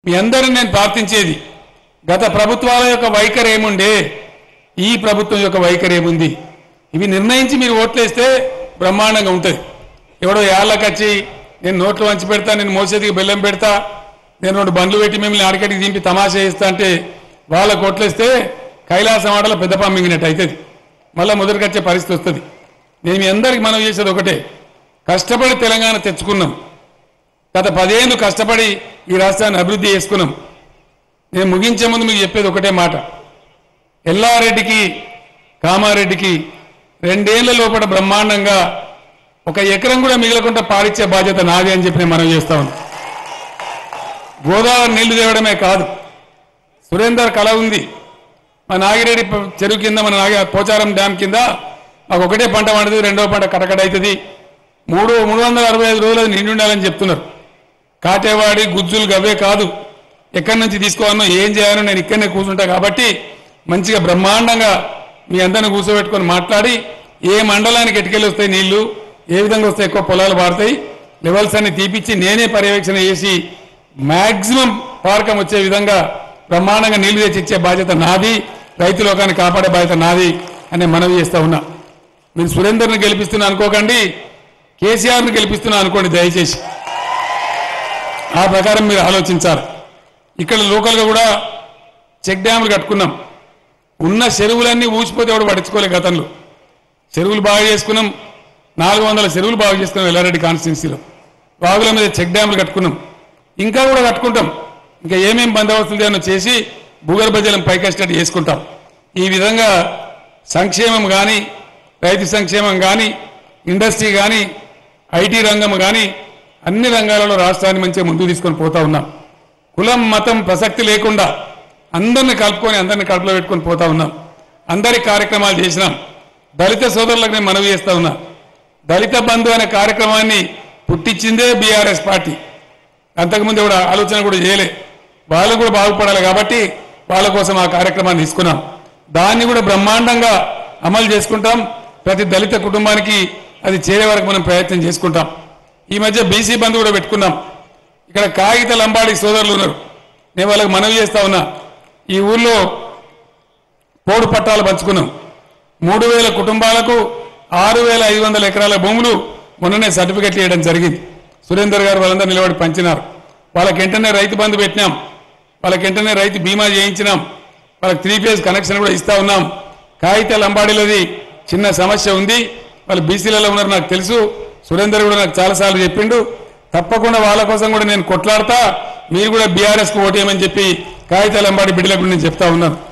మీ అందరిని నేను ప్రార్థించేది గత ప్రభుత్వాల యొక్క వైఖరి ఏముండే ఈ ప్రభుత్వం యొక్క వైఖరి ఏముంది ఇవి నిర్ణయించి మీరు ఓట్లేస్తే బ్రహ్మాండంగా ఉంటుంది ఎవడో యాళ్ళకచ్చి నేను నోట్లు వంచి పెడతా నేను మోసేదికి బెల్లం పెడతా నేను రెండు బండ్లు పెట్టి మిమ్మల్ని ఆడికటికి దింపి తమాషా చేస్తా అంటే వాళ్ళకు ఓట్లేస్తే కైలాసం ఆటలో పెద్ద పంపింగినట్టు అవుతుంది మళ్ళీ మొదటికొచ్చే పరిస్థితి వస్తుంది నేను మీ అందరికి మనం చేసేది ఒకటే కష్టపడి తెలంగాణ తెచ్చుకున్నాం గత పదేళ్ళు కష్టపడి ఈ రాష్ట్రాన్ని అభివృద్ధి చేసుకున్నాం నేను ముగించే ముందు మీకు చెప్పేది ఒకటే మాట ఎల్లారెడ్డికి కామారెడ్డికి రెండేళ్ల లోపల బ్రహ్మాండంగా ఒక ఎకరం కూడా మిగలకుండా పాలిచ్చే బాధ్యత నాది అని చెప్పి నేను మనం చేస్తా ఉన్నాను గోదావరి నీళ్లు తేవడమే కాదు సురేందర్ కళ ఉంది మా నాగిరెడ్డి ప- చెరువు కింద మన నాగ పోచారం డ్యామ్ కింద మాకు ఒకటే పంట పండుతుంది రెండో పంట కటకట అవుతుంది మూడు మూడు వందల అరవై ఐదు రోజులు అది నిండి ఉండాలని చెప్తున్నారు కాటేవాడి గుజ్జులు గవే కాదు ఎక్కడి నుంచి తీసుకోవాలో ఏం చేయాలో నేను ఇక్కడనే కూర్చుంటా కాబట్టి మంచిగా బ్రహ్మాండంగా మీ అందరిని కూర్చోబెట్టుకొని మాట్లాడి ఏ మండలానికి ఎటుకెళ్ళి వస్తాయి నీళ్లు ఏ విధంగా వస్తాయి ఎక్కువ పొలాలు పారుతాయి లెవెల్స్ అన్ని తీపిచ్చి నేనే పర్యవేక్షణ చేసి మాక్సిమం పారకం వచ్చే విధంగా బ్రహ్మాండంగా నీళ్లు తెచ్చి ఇచ్చే బాధ్యత నాది రైతు లోకాన్ని కాపాడే బాధ్యత నాది అని మనవి చేస్తా ఉన్నా మీరు సురేందర్ని గెలిపిస్తున్నా అనుకోకండి కేసీఆర్ని గెలిపిస్తున్నా అనుకోండి దయచేసి ఆ ప్రకారం మీరు ఆలోచించాలి ఇక్కడ లోకల్గా కూడా చెక్ డ్యాములు కట్టుకున్నాం ఉన్న చెరువులన్నీ ఊసిపోతే కూడా పట్టించుకోలే గతంలో చెరువులు బాగా చేసుకున్నాం నాలుగు వందల చెరువులు బాగా చేసుకున్నాం ఎల్లారెడ్డి కాన్స్టిట్యున్సీలో వాగుల మీద చెక్ డ్యాములు కట్టుకున్నాం ఇంకా కూడా కట్టుకుంటాం ఇంకా ఏమేం బందోబస్తులు ఏమైనా చేసి భూగర్భ జలం పైకస్టడీ చేసుకుంటాం ఈ విధంగా సంక్షేమం కానీ రైతు సంక్షేమం కానీ ఇండస్ట్రీ కానీ ఐటీ రంగం కానీ అన్ని రంగాలలో రాష్ట్రాన్ని మంచిగా ముందుకు తీసుకొని పోతా ఉన్నాం కులం మతం ప్రసక్తి లేకుండా అందరిని కలుపుకొని అందరిని కడుపులో పెట్టుకొని పోతా ఉన్నాం అందరి కార్యక్రమాలు చేసినాం దళిత సోదరులకు నేను మనవి చేస్తా ఉన్నా దళిత బంధు అనే కార్యక్రమాన్ని పుట్టించిందే బీఆర్ఎస్ పార్టీ అంతకుముందు కూడా ఆలోచన కూడా చేయలే వాళ్ళు కూడా బాగుపడాలి కాబట్టి వాళ్ళ కోసం ఆ కార్యక్రమాన్ని తీసుకున్నాం దాన్ని కూడా బ్రహ్మాండంగా అమలు చేసుకుంటాం ప్రతి దళిత కుటుంబానికి అది చేరే వరకు మనం ప్రయత్నం చేసుకుంటాం ఈ మధ్య బీసీ బంధు కూడా పెట్టుకున్నాం ఇక్కడ కాగిత లంబాడి సోదరులు ఉన్నారు నేను వాళ్ళకి మనవి చేస్తా ఉన్నా ఈ ఊర్లో పోడు పట్టాలు పంచుకున్నాం మూడు వేల కుటుంబాలకు ఆరు వేల ఐదు వందల ఎకరాల భూములు మొన్ననే సర్టిఫికెట్లు ఇవ్వడం జరిగింది సురేందర్ గారు వాళ్ళందరూ నిలబడి పంచినారు వాళ్ళకి వెంటనే రైతు బంధు పెట్టినాం వాళ్ళకి వెంటనే రైతు బీమా చేయించినాం వాళ్ళకి త్రీ ఫేజ్ కనెక్షన్ కూడా ఇస్తా ఉన్నాం కాగిత లంబాడీలది చిన్న సమస్య ఉంది వాళ్ళు బీసీలలో ఉన్నారు నాకు తెలుసు సురేందర్ కూడా నాకు చాలాసార్లు చెప్పిండు తప్పకుండా వాళ్ళ కోసం కూడా నేను కొట్లాడతా మీరు కూడా బీఆర్ఎస్ కు ఓటేయమని చెప్పి కాగితాలు అంబాడి బిడ్డలకు నేను చెప్తా ఉన్నాను